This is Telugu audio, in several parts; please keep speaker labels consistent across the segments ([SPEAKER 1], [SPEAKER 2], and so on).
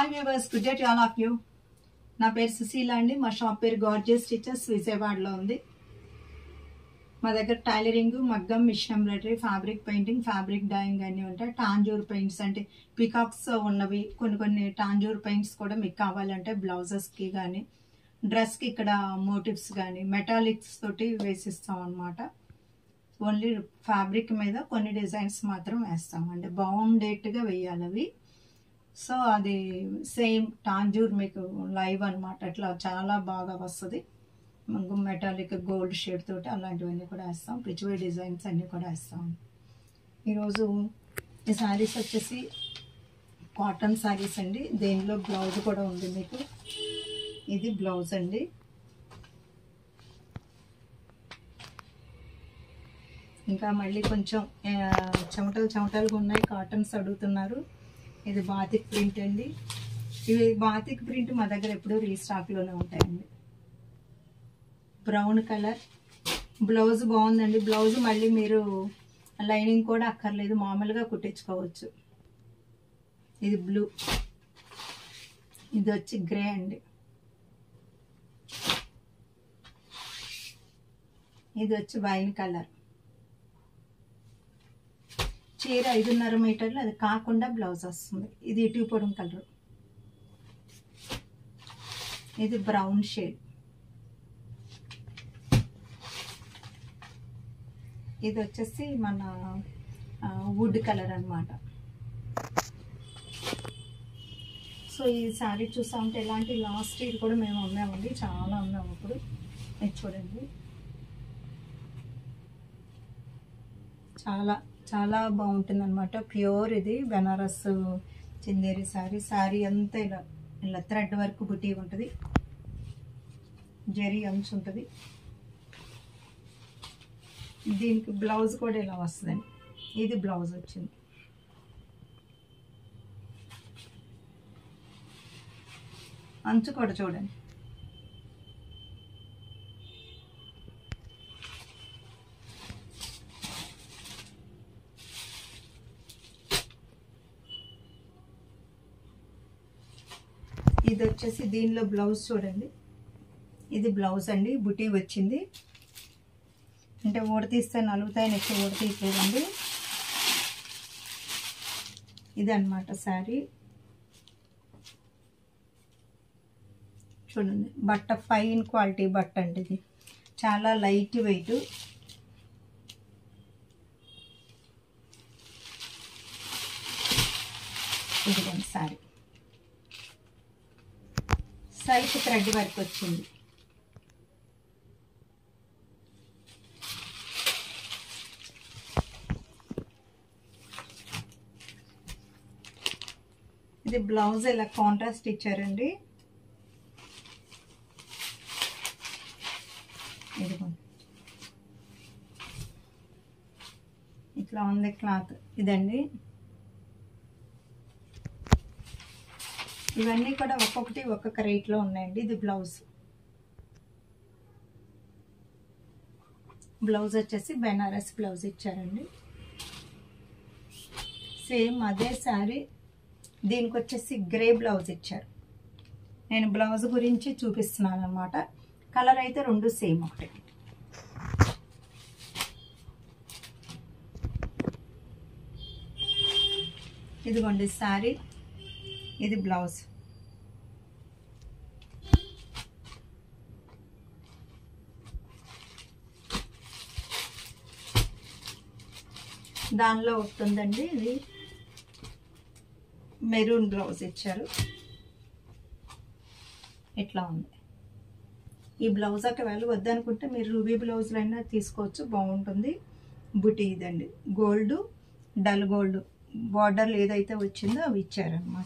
[SPEAKER 1] hi viewers good day to all of you నా పేరు సుశీల అండి మా షాప్ పేరు గార్జియస్ స్టిచెస్ విజయవాడలో ఉంది మా దగ్గర టైలరింగ్ మగ్గం machine embroidery fabric painting fabric dyeing అన్నీ ఉంటాయి టాంజూర్ పెయింట్స్ అంటే పికాక్స్ ఉన్నవి కొన్ని కొన్ని టాంజూర్ పెయింట్స్ కూడా మీకు కావాలంటే బ్లౌజెస్కి కానీ డ్రెస్కి ఇక్కడ మోటివ్స్ కానీ మెటాలిక్స్ తోటి వేసిస్తాం అనమాట ఓన్లీ ఫ్యాబ్రిక్ మీద కొన్ని డిజైన్స్ మాత్రం వేస్తాం అంటే బాగుండేట్టుగా వేయాలి అవి సో అది సేమ్ టాంజూర్ మీకు లైవ్ అనమాట అట్లా చాలా బాగా వస్తుంది మెటాలిక్ గోల్డ్ షేడ్ తోటి అలాంటివన్నీ కూడా వేస్తాం పిచ్చివే డిజైన్స్ అన్నీ కూడా వేస్తాం ఈరోజు ఈ శారీస్ వచ్చేసి కాటన్ శారీస్ అండి దేనిలో బ్లౌజ్ కూడా ఉంది మీకు ఇది బ్లౌజ్ అండి ఇంకా మళ్ళీ కొంచెం ఆ, చెమటలు చెమటలుగా ఉన్నాయి కాటన్స్ అడుగుతున్నారు ఇది బాతిక్ ప్రింట్ అండి ఇవి బాతిక్ ప్రింట్ మా దగ్గర ఎప్పుడూ రీస్టాక్లోనే ఉంటాయండి బ్రౌన్ కలర్ బ్లౌజ్ బాగుందండి బ్లౌజ్ మళ్ళీ మీరు లైనింగ్ కూడా అక్కర్లేదు మామూలుగా కుట్టించుకోవచ్చు ఇది బ్లూ ఇది వచ్చి గ్రే అండి ఇది వచ్చి వైన్ కలర్ చీర ఐదున్నర మీటర్లు అది కాకుండా బ్లౌజ్ వస్తుంది ఇది ఇటు పొడం కలర్ ఇది బ్రౌన్ షేడ్ ఇది వచ్చేసి మన వుడ్ కలర్ అన్నమాట సో ఈ శారీ చూసా ఉంటే ఎలాంటి లాస్ట్ ఇయర్ కూడా మేము అమ్మామండి చాలా అమ్మాము ఇప్పుడు ఇది చూడండి చాలా చాలా బాగుంటుంది అనమాట ప్యూర్ ఇది బెనారస్ చిందేరి శారీ శారీ అంతా ఇలా ఇలా థ్రెడ్ వర్క్ బుట్టి ఉంటుంది జరీ అంచు ఉంటుంది దీనికి బ్లౌజ్ కూడా ఇలా వస్తుందండి ఇది బ్లౌజ్ వచ్చింది అంచు కూడా చూడండి ఇది వచ్చేసి దీనిలో బ్లౌజ్ చూడండి ఇది బ్లౌజ్ అండి బుటీ వచ్చింది అంటే ఊడతీస్తే నలుగుతాయని ఎక్కువ ఊడతీయట్లేదండి ఇది అనమాట శారీ చూడండి బట్ట ఫైన్ క్వాలిటీ బట్ట అండి ఇది చాలా లైట్ వెయిట్ ఇదిగోండి శారీ సైట్ థ్రెడ్ వర్క్ వచ్చింది ఇది బ్లౌజ్ ఇలా కాంట్రాస్ట్ ఇచ్చారండి ఇదిగోండి ఇట్లా ఉంది క్లాత్ ఇదండి ఇవన్నీ కూడా ఒక్కొక్కటి ఒక్కొక్క రేట్లో ఉన్నాయండి ఇది బ్లౌజ్ బ్లౌజ్ వచ్చేసి బెనారస్ బ్లౌజ్ ఇచ్చారండి సేమ్ అదే శారీ దీనికి వచ్చేసి గ్రే బ్లౌజ్ ఇచ్చారు నేను బ్లౌజ్ గురించి చూపిస్తున్నాను అనమాట కలర్ అయితే రెండు సేమ్ ఒకటి ఇదిగోండి శారీ ఇది బ్లౌజ్ దానిలో ఒకటి ఉందండి ఇది మెరూన్ బ్లౌజ్ ఇచ్చారు ఇట్లా ఉంది ఈ బ్లౌజ్ ఒకవేళ వద్దనుకుంటే మీరు రూబీ బ్లౌజ్లు అయినా తీసుకోవచ్చు బాగుంటుంది బుటీ ఇదండి గోల్డ్ డల్ గోల్డ్ బార్డర్లు ఏదైతే వచ్చిందో అవి ఇచ్చారనమాట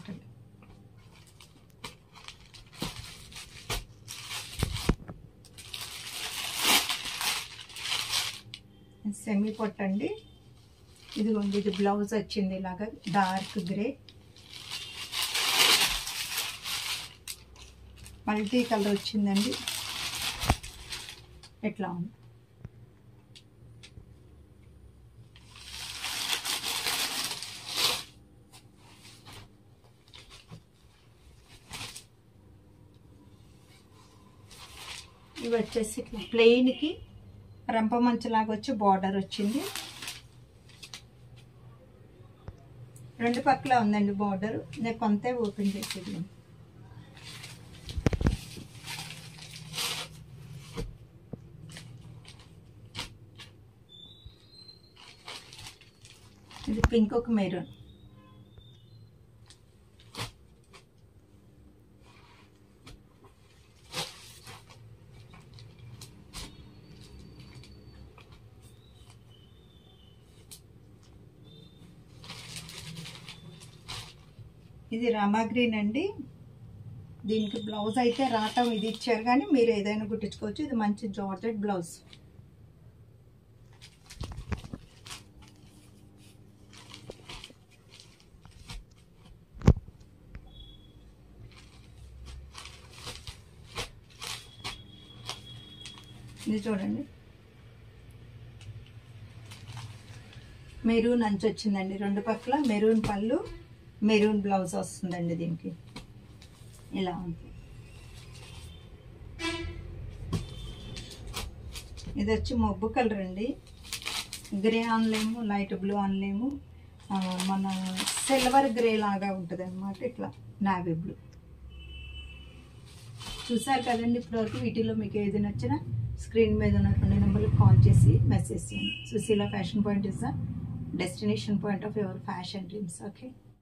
[SPEAKER 1] సెమీ పొట్టండి ఇదిగోండి ఇది బ్లౌజ్ వచ్చింది ఇలాగా డార్క్ గ్రే మల్టీ కలర్ వచ్చిందండి ఎట్లా ఉంది ఇవి వచ్చేసి ఇట్లా ప్లెయిన్కి రంప మంచులాగా వచ్చి బార్డర్ వచ్చింది రెండు పక్కల ఉందండి బార్డర్ నేను కొంత ఓపెన్ చేసేది ఇది పింక్ ఒక మెరూన్ ఇది రామా గ్రీన్ అండి దీనికి బ్లౌజ్ అయితే రావటం ఇది ఇచ్చారు కానీ మీరు ఏదైనా కుట్టించుకోవచ్చు ఇది మంచి జార్జెట్ బ్లౌజ్ ఇది చూడండి మెరూన్ అంచు వచ్చిందండి రెండు పక్కల మెరూన్ పళ్ళు మెరూన్ బ్లౌజ్ వస్తుందండి దీనికి ఇలా ఉంది ఇది వచ్చి మబ్బు కలర్ అండి గ్రే ఆన్లేము లైట్ బ్లూ ఆన్లేము ఆ, మన సిల్వర్ గ్రే లాగా ఉంటుంది అనమాట ఇట్లా నావీ బ్లూ చూసారు కదండి ఇప్పటివరకు వీటిలో మీకు ఏది నచ్చినా స్క్రీన్ మీద ఉన్న రెండు నెంబర్లకు కాల్ చేసి మెసేజ్ చేయండి Sushila fashion point is the destination point of your fashion dreams okay